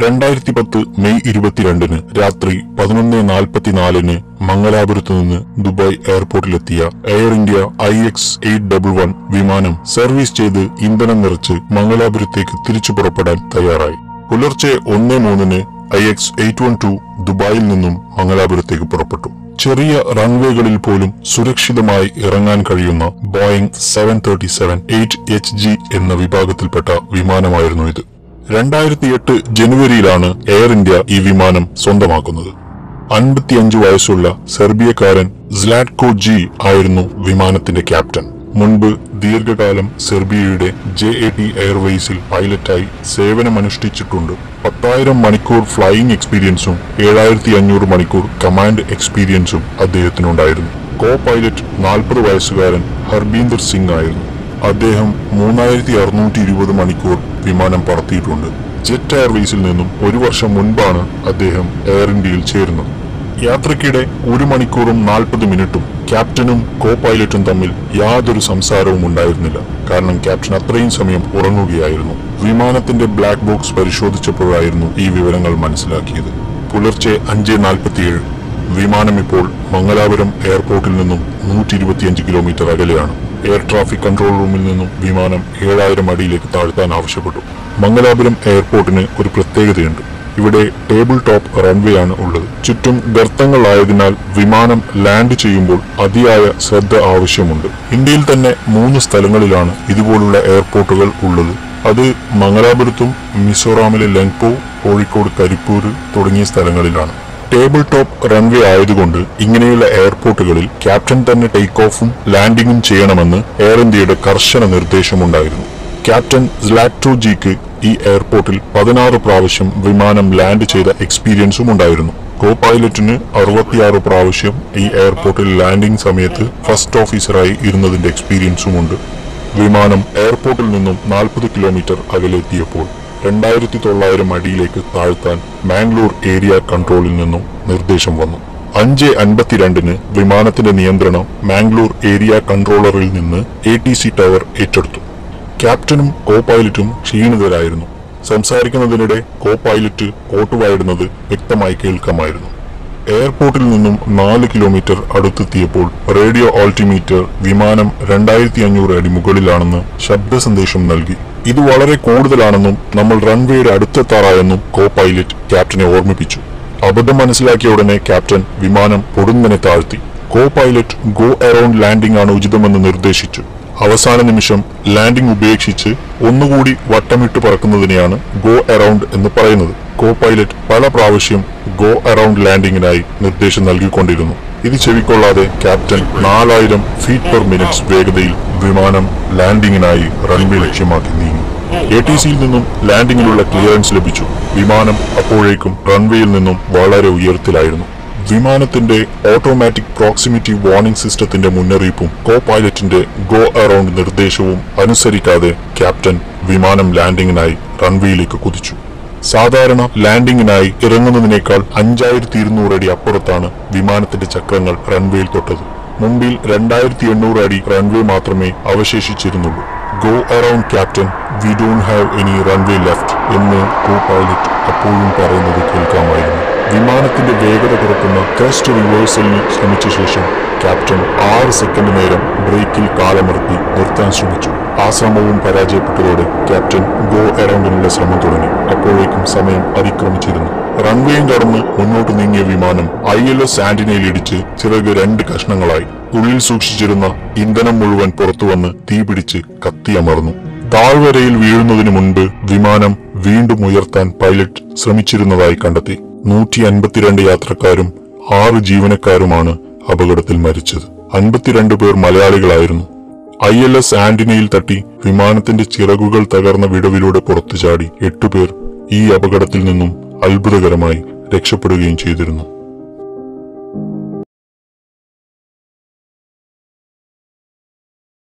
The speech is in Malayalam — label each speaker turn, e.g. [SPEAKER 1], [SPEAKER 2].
[SPEAKER 1] രണ്ടായിരത്തി പത്ത് മെയ് ഇരുപത്തിരണ്ടിന് രാത്രി പതിനൊന്ന് നാൽപ്പത്തിനാലിന് മംഗലാപുരത്ത് നിന്ന് ദുബായ് എയർപോർട്ടിലെത്തിയ Air India I X eight double one വിമാനം സർവീസ് ചെയ്ത് ഇന്ധനം നിറച്ച് മംഗലാപുരത്തേക്ക് തിരിച്ചു പുറപ്പെടാൻ തയ്യാറായി പുലർച്ചെ ഒന്ന് മൂന്നിന് I X eight one two ദുബായിൽ നിന്നും മംഗലാപുരത്തേക്ക് പുറപ്പെട്ടു ചെറിയ റൺവേകളിൽ പോലും സുരക്ഷിതമായി ഇറങ്ങാൻ കഴിയുന്ന Boeing seven thirty seven eight H G എന്ന വിഭാഗത്തിൽപ്പെട്ട വിമാനമായിരുന്നു ഇത് രണ്ടായിരത്തി എട്ട് ജനുവരിയിലാണ് എയർ ഇന്ത്യ ഈ വിമാനം സ്വന്തമാക്കുന്നത് അൻപത്തിയഞ്ചു വയസ്സുള്ള സെർബിയക്കാരൻ സ്ലാറ്റ്കോ ജി ആയിരുന്നു വിമാനത്തിന്റെ ക്യാപ്റ്റൻ മുൻപ് ദീർഘകാലം സെർബിയയുടെ ജെ എ ടി എയർവേസിൽ പൈലറ്റായി സേവനമനുഷ്ഠിച്ചിട്ടുണ്ട് പത്തായിരം മണിക്കൂർ ഫ്ലൈയിംഗ് എക്സ്പീരിയൻസും ഏഴായിരത്തി അഞ്ഞൂറ് മണിക്കൂർ കമാൻഡ് എക്സ്പീരിയൻസും അദ്ദേഹത്തിനുണ്ടായിരുന്നു കോ പൈലറ്റ് നാൽപ്പത് വയസ്സുകാരൻ ഹർബീന്ദർ സിംഗ് ആയിരുന്നു അദ്ദേഹം മൂന്നായിരത്തി അറുന്നൂറ്റി ഇരുപത് മണിക്കൂർ വിമാനം പറത്തിയിട്ടുണ്ട് ജെറ്റ് എയർവേസിൽ നിന്നും ഒരു വർഷം മുൻപാണ് അദ്ദേഹം എയർ ഇന്ത്യയിൽ ചേരുന്നത് യാത്രയ്ക്കിടെ ഒരു മണിക്കൂറും നാൽപ്പത് മിനിറ്റും ക്യാപ്റ്റനും കോ പൈലറ്റും തമ്മിൽ യാതൊരു സംസാരവും ഉണ്ടായിരുന്നില്ല കാരണം ക്യാപ്റ്റൻ അത്രയും സമയം ഉറങ്ങുകയായിരുന്നു വിമാനത്തിന്റെ ബ്ലാക്ക് ബോക്സ് പരിശോധിച്ചപ്പോഴായിരുന്നു ഈ വിവരങ്ങൾ മനസ്സിലാക്കിയത് പുലർച്ചെ അഞ്ച് നാൽപ്പത്തിയേഴ് വിമാനം ഇപ്പോൾ മംഗലാപുരം എയർപോർട്ടിൽ നിന്നും നൂറ്റി ഇരുപത്തിയഞ്ച് കിലോമീറ്റർ അകലെയാണ് എയർ ട്രാഫിക് കൺട്രോൾ റൂമിൽ നിന്നും വിമാനം ഏഴായിരം അടിയിലേക്ക് താഴ്ത്താൻ ആവശ്യപ്പെട്ടു മംഗലാപുരം എയർപോർട്ടിന് ഒരു പ്രത്യേകതയുണ്ട് ഇവിടെ ടേബിൾ ടോപ്പ് റൺവേ ആണ് ഉള്ളത് ചുറ്റും ഗർത്തങ്ങളായതിനാൽ വിമാനം ലാൻഡ് ചെയ്യുമ്പോൾ അതിയായ ശ്രദ്ധ ആവശ്യമുണ്ട് ഇന്ത്യയിൽ തന്നെ മൂന്ന് സ്ഥലങ്ങളിലാണ് ഇതുപോലുള്ള എയർപോർട്ടുകൾ ഉള്ളത് അത് മംഗലാപുരത്തും മിസോറാമിലെ ലെങ്പോ കോഴിക്കോട് കരിപ്പൂർ തുടങ്ങിയ സ്ഥലങ്ങളിലാണ് ടേബിൾ ടോപ്പ് റൺവേ ആയതുകൊണ്ട് ഇങ്ങനെയുള്ള എയർപോർട്ടുകളിൽ ക്യാപ്റ്റൻ തന്നെ ടേക്ക് ഓഫും ലാൻഡിംഗും ചെയ്യണമെന്ന് എയർ ഇന്ത്യയുടെ കർശന നിർദ്ദേശമുണ്ടായിരുന്നു ക്യാപ്റ്റൻ സ്ലാക്ടോ ജിക്ക് ഈ എയർപോർട്ടിൽ പതിനാറ് പ്രാവശ്യം വിമാനം ലാൻഡ് ചെയ്ത എക്സ്പീരിയൻസും ഉണ്ടായിരുന്നു കോ പൈലറ്റിന് അറുപത്തിയാറ് പ്രാവശ്യം ഈ എയർപോർട്ടിൽ ലാൻഡിംഗ് സമയത്ത് ഫസ്റ്റ് ഓഫീസറായി ഇരുന്നതിന്റെ എക്സ്പീരിയൻസും ഉണ്ട് വിമാനം എയർപോർട്ടിൽ നിന്നും നാൽപ്പത് കിലോമീറ്റർ അകലെത്തിയപ്പോൾ രണ്ടായിരത്തി തൊള്ളായിരം അടിയിലേക്ക് താഴ്ത്താൻ മാംഗ്ലൂർ ഏരിയ കൺട്രോളിൽ നിന്നും നിർദ്ദേശം വന്നു അഞ്ച് അൻപത്തിരണ്ടിന് വിമാനത്തിന്റെ നിയന്ത്രണം മാംഗ്ലൂർ ഏരിയ കൺട്രോളറിൽ നിന്ന് എ ടി സി ടവർ ഏറ്റെടുത്തു ക്യാപ്റ്റനും കോ പൈലറ്റും ക്ഷീണിതരായിരുന്നു സംസാരിക്കുന്നതിനിടെ കോ പൈലറ്റ് കോട്ടുവായിടുന്നത് വ്യക്തമായി കേൾക്കാമായിരുന്നു എയർപോർട്ടിൽ നിന്നും നാല് കിലോമീറ്റർ അടുത്തെത്തിയപ്പോൾ റേഡിയോ ഓൾട്ടിമീറ്റർ വിമാനം രണ്ടായിരത്തി അഞ്ഞൂറ് അടി മുകളിലാണെന്ന് ശബ്ദ സന്ദേശം നൽകി ഇത് വളരെ കൂടുതലാണെന്നും നമ്മൾ റൺവേയുടെ അടുത്തെത്താറായെന്നും കോ പൈലറ്റ് ക്യാപ്റ്റനെ ഓർമ്മിപ്പിച്ചു അബദ്ധം മനസ്സിലാക്കിയ ഉടനെ ക്യാപ്റ്റൻ വിമാനം പൊടുന്നനെ താഴ്ത്തി co pilot go around landing ആണ് ഉചിതമെന്ന് നിർദ്ദേശിച്ചു അവസാന നിമിഷം ലാൻഡിംഗ് ഉപേക്ഷിച്ച് ഒന്നുകൂടി വട്ടമിട്ട് പറക്കുന്നതിനെയാണ് ഗോ അറൌണ്ട് എന്ന് പറയുന്നത് കോ പൈലറ്റ് പല പ്രാവശ്യം ഗോ അറൌണ്ട് ലാൻഡിംഗിനായി നിർദ്ദേശം നൽകിക്കൊണ്ടിരുന്നു ഇത് ചെവിക്കൊള്ളാതെ ക്യാപ്റ്റൻ നാലായിരം ഫീറ്റ് പെർ മിനിറ്റ്സ് വേഗതയിൽ വിമാനം ലാൻഡിംഗിനായി റൺവേ ലക്ഷ്യമാക്കി നീങ്ങി എ ടി സിയിൽ നിന്നും ലാൻഡിംഗിനുള്ള ക്ലിയറൻസ് ലഭിച്ചു വിമാനം അപ്പോഴേക്കും റൺവേയിൽ നിന്നും വളരെ ഉയരത്തിലായിരുന്നു വിമാനത്തിന്റെ ഓട്ടോമാറ്റിക് പ്രോക്സിമിറ്റി വാർണിംഗ് സിസ്റ്റത്തിന്റെ മുന്നറിയിപ്പും കോ പൈലറ്റിന്റെ ഗോ അറൌണ്ട് നിർദ്ദേശവും അനുസരിക്കാതെ ക്യാപ്റ്റൻ വിമാനം ലാൻഡിംഗിനായി റൺവേയിലേക്ക് കുതിച്ചു സാധാരണ ലാൻഡിംഗിനായി ഇറങ്ങുന്നതിനേക്കാൾ അഞ്ചായിരത്തി ഇരുന്നൂറ് അടി അപ്പുറത്താണ് വിമാനത്തിന്റെ ചക്രങ്ങൾ റൺവേയിൽ തൊട്ടത് മുമ്പിൽ രണ്ടായിരത്തി എണ്ണൂറ് അടി റൺവേ മാത്രമേ അവശേഷിച്ചിരുന്നുള്ളൂ go around captain we don't have any runway left എന്ന് കോ പൈലറ്റ് അപ്പോഴും പറയുന്നത് കേൾക്കാമായിരുന്നു വിമാനത്തിന്റെ വേഗത കുറക്കുന്ന ത്രസ്റ്റ് റിവേഴ്സലിന് ശ്രമിച്ച ശേഷം ക്യാപ്റ്റൻ ആറ് സെക്കൻഡ് നേരം ബ്രേക്കിൽ കാലമർത്തി നിർത്താൻ ശ്രമിച്ചു ആ ശ്രമവും പരാജയപ്പെട്ടതോടെ ക്യാപ്റ്റൻ ഗോ അറൌണ്ടിനുള്ള ശ്രമം തുടങ്ങി അപ്പോഴേക്കും സമയം അതിക്രമിച്ചിരുന്നു റൺവേയും കടന്ന് മുന്നോട്ട് നീങ്ങിയ വിമാനം ഐ എൽ എസ് ആന്റിനയിൽ ഇടിച്ച് ചിറക് രണ്ട് കഷ്ണങ്ങളായി ഉള്ളിൽ സൂക്ഷിച്ചിരുന്ന ഇന്ധനം മുഴുവൻ പുറത്തുവന്ന് തീപിടിച്ച് കത്തിയമർന്നു താഴ്വരയിൽ വീഴുന്നതിന് മുൻപ് വിമാനം വീണ്ടും ഉയർത്താൻ പൈലറ്റ് ശ്രമിച്ചിരുന്നതായി കണ്ടെത്തി നൂറ്റി അൻപത്തിരണ്ട് യാത്രക്കാരും ആറ് ജീവനക്കാരുമാണ് അപകടത്തിൽ മരിച്ചത് അൻപത്തിരണ്ട് പേർ മലയാളികളായിരുന്നു ഐ എൽ എസ് ആന്റിനയിൽ തട്ടി വിമാനത്തിന്റെ ചിറകുകൾ തകർന്ന വിടവിലൂടെ പുറത്തു ചാടി എട്ടുപേർ ഈ അപകടത്തിൽ നിന്നും അത്ഭുതകരമായി രക്ഷപ്പെടുകയും ചെയ്തിരുന്നു